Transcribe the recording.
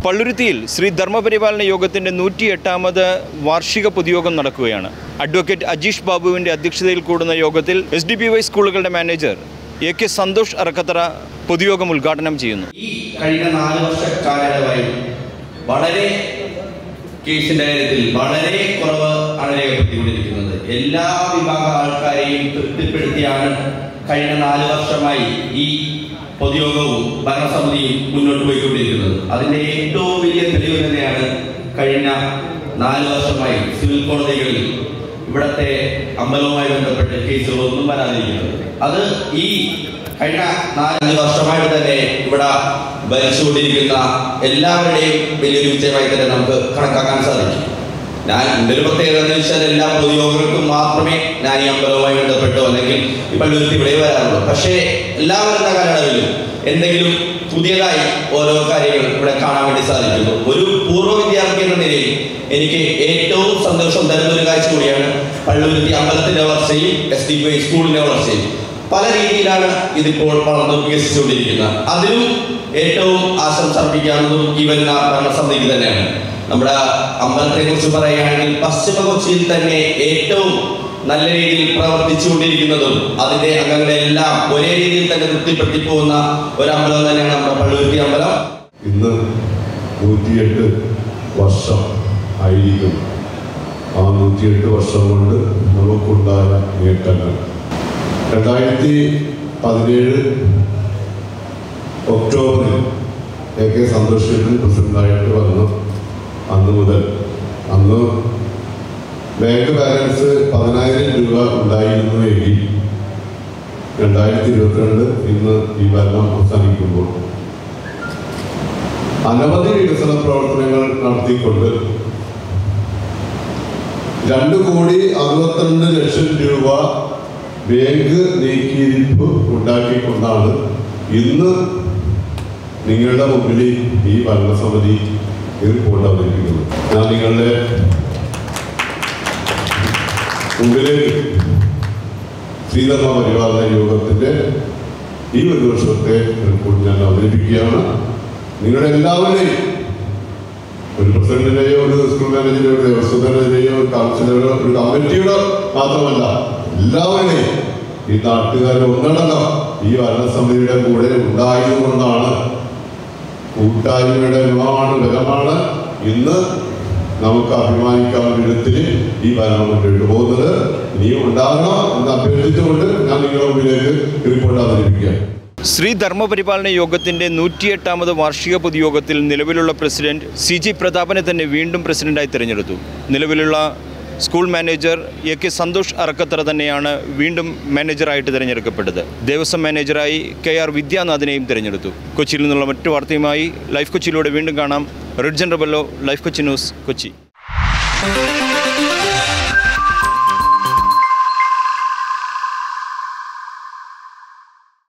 പള്ളുരുത്തിയിൽ ശ്രീ ധർമ്മപരിപാലന യോഗത്തിൻ്റെ നൂറ്റി എട്ടാമത് വാർഷിക പൊതുയോഗം നടക്കുകയാണ് അഡ്വക്കേറ്റ് അജീഷ് ബാബുവിൻ്റെ അധ്യക്ഷതയിൽ കൂടുന്ന യോഗത്തിൽ എസ് ഡി പി വൈ സ്കൂളുകളുടെ manager A K Santhosh Arakkathara പൊതുയോഗം ഉദ്ഘാടനം ചെയ്യുന്നു ഈ കഴിഞ്ഞ നാല് വർഷ കാലയളവായി വളരെ കേസിന്റെ കാര്യത്തിൽ വളരെ കുറവ് ആണ് രേഖപ്പെടുത്തിക്കൊണ്ടിരിക്കുന്നത് എല്ലാ വിഭാഗ ആൾക്കാരെയും തൃപ്തിപ്പെടുത്തിയാണ് കഴിഞ്ഞ നാല് വർഷമായി ഈ പൊതുയോഗവും ഭരണസമിതിയും മുന്നോട്ട് പോയിക്കൊണ്ടിരിക്കുന്നത് അതിന്റെ ഏറ്റവും വലിയ തെളിവ് തന്നെയാണ് കഴിഞ്ഞ നാല് വർഷമായി സിവിൽ കോടതികളിൽ ഇവിടത്തെ അമ്പലവുമായി ബന്ധപ്പെട്ട കേസുകളൊന്നും വരാതിരിക്കുന്നത് അത് ഈ കഴിഞ്ഞ നാലഞ്ച് വർഷമായിട്ട് തന്നെ ഇവിടെ ഭരിച്ചുകൊണ്ടിരിക്കുന്ന എല്ലാവരുടെയും വലിയൊരു വിജയമായി തന്നെ നമുക്ക് കണക്കാക്കാൻ സാധിക്കും ഞാൻ എൻ്റെ ഒരു പ്രത്യേകത എന്ന് വെച്ചാൽ എല്ലാ പൊതുയോഗങ്ങൾക്കും മാത്രമേ ഞാൻ ഈ അമ്പലവുമായി ബന്ധപ്പെട്ടോ അല്ലെങ്കിൽ ഈ പള്ളുരുത്തി ഇവിടെ വരാറുള്ളൂ പക്ഷേ എല്ലാ വരുന്ന കാലയളവിലും എന്തെങ്കിലും പുതിയതായി ഓരോ കാര്യങ്ങൾ ഇവിടെ കാണാൻ വേണ്ടി സാധിക്കുന്നു ഒരു പൂർവ്വ വിദ്യാർത്ഥി എന്ന നിലയിൽ എനിക്ക് ഏറ്റവും സന്തോഷം തരുന്ന ഒരു കാഴ്ച കൂടിയാണ് പള്ളുരുത്തി അമ്പലത്തിന്റെ വളർച്ചയും എസ് ഡി പി സ്കൂളിന്റെ വളർച്ചയും പല രീതിയിലാണ് ഇതിപ്പോൾ വളർന്നു വികസിച്ചുകൊണ്ടിരിക്കുന്നത് അതിലും ഏറ്റവും ആശംസ അർപ്പിക്കാവുന്നതും ഈ വരുന്ന ഭരണസമിതിക്ക് തന്നെയാണ് നമ്മുടെ അമ്പലത്തെ കുറിച്ച് പറയുകയാണെങ്കിൽ പശ്ചിമ കൊച്ചിയിൽ തന്നെ ഏറ്റവും നല്ല രീതിയിൽ പ്രവർത്തിച്ചുകൊണ്ടിരിക്കുന്നതും അതിന്റെ അംഗങ്ങളെല്ലാം ഒരേ രീതിയിൽ തന്നെ തൃപ്തിപ്പെടുത്തി പോകുന്ന ഒരു അമ്പലം തന്നെയാണ് നമ്മുടെ പള്ളുരുത്തി അമ്പലം ഇന്ന് നൂറ്റിയെട്ട് വർഷം ആയിരിക്കും ആ നൂറ്റിയെട്ട് വർഷം കൊണ്ട് നമുക്കുണ്ടായ നേട്ടങ്ങൾ രണ്ടായിരത്തി പതിനേഴ് ഒക്ടോബറിൽ എ കെ സന്തോഷേട്ടൻ പ്രസിഡന്റായിട്ട് വന്നു അന്ന് മുതൽ അന്ന് ബാങ്ക് ബാലൻസ് പതിനായിരം രൂപ ഉണ്ടായിരുന്നുവെങ്കിൽ രണ്ടായിരത്തി ഇരുപത്തിരണ്ട് ഇന്ന് ഈ ഭരണം അവസാനിക്കുമ്പോൾ അനവധി വികസന പ്രവർത്തനങ്ങൾ നടത്തിക്കൊണ്ട് രണ്ട് കോടി അറുപത്തിരണ്ട് ലക്ഷം രൂപ ബാങ്ക് നീക്കിയിരിപ്പ് ഉണ്ടാക്കിക്കൊണ്ടാണ് ഇന്ന് നിങ്ങളുടെ മുമ്പിൽ ഈ ഭരണസമിതി ഈ റിപ്പോർട്ട് അവതരിപ്പിക്കുന്നത് ഞാൻ നിങ്ങളുടെ മുമ്പിലേക്ക് ശ്രീധർമ്മ പരിപാലന യോഗത്തിന്റെ ഈ ഒരു വർഷത്തെ റിപ്പോർട്ട് ഞാൻ അവതരിപ്പിക്കുകയാണ് നിങ്ങളുടെ എല്ലാവരെയും ഒരു പ്രസിഡന്റിനെയോ ഒരു സ്കൂൾ മാനേജറെയോ ഒരു ദേവസ്വം മാനേജറെയോ ഒരു കൗൺസിലറോ ഒരു കമ്മിറ്റിയുടെ മാത്രമല്ല എല്ലാവരുടെയും ഈ നാട്ടുകാർ ഒന്നടങ്കം ഈ ഭരണസമിതിയുടെ കൂടെ ഉണ്ടായതുകൊണ്ടാണ് കൂട്ടായ്മയുടെ ഗുണമാണ് ബലമാണ് ഇന്ന് നമുക്ക് അഭിമാനിക്കാൻ വിധത്തിൽ ഈ ഭരണം മുന്നോട്ട് പോകുന്നത് ഇനിയും ഉണ്ടാകണം എന്ന് അഭ്യർത്ഥിച്ചുകൊണ്ട് ഞാൻ നിങ്ങളുടെ മുമ്പിലേക്ക് റിപ്പോർട്ട് അവതരിപ്പിക്കുകയാണ് ശ്രീ ധർമ്മപരിപാലന യോഗത്തിൻ്റെ നൂറ്റിയെട്ടാമത് വാർഷിക പൊതുയോഗത്തിൽ നിലവിലുള്ള പ്രസിഡന്റ് സി ജി പ്രതാപനെ തന്നെ വീണ്ടും പ്രസിഡന്റായി തിരഞ്ഞെടുത്തു നിലവിലുള്ള school manager A K Santhosh Arakkathara തന്നെയാണ് വീണ്ടും മാനേജറായിട്ട് തിരഞ്ഞെടുക്കപ്പെട്ടത് ദേവസ്വം മാനേജറായി കെ ആർ വിദ്യാനാഥിനെയും തിരഞ്ഞെടുത്തു കൊച്ചിയിൽ നിന്നുള്ള മറ്റു വാർത്തയുമായി ലൈഫ് കൊച്ചിയിലൂടെ വീണ്ടും കാണാം റെഡ് ജനറബല്ലോ ലൈഫ് കൊച്ചി ന്യൂസ് കൊച്ചി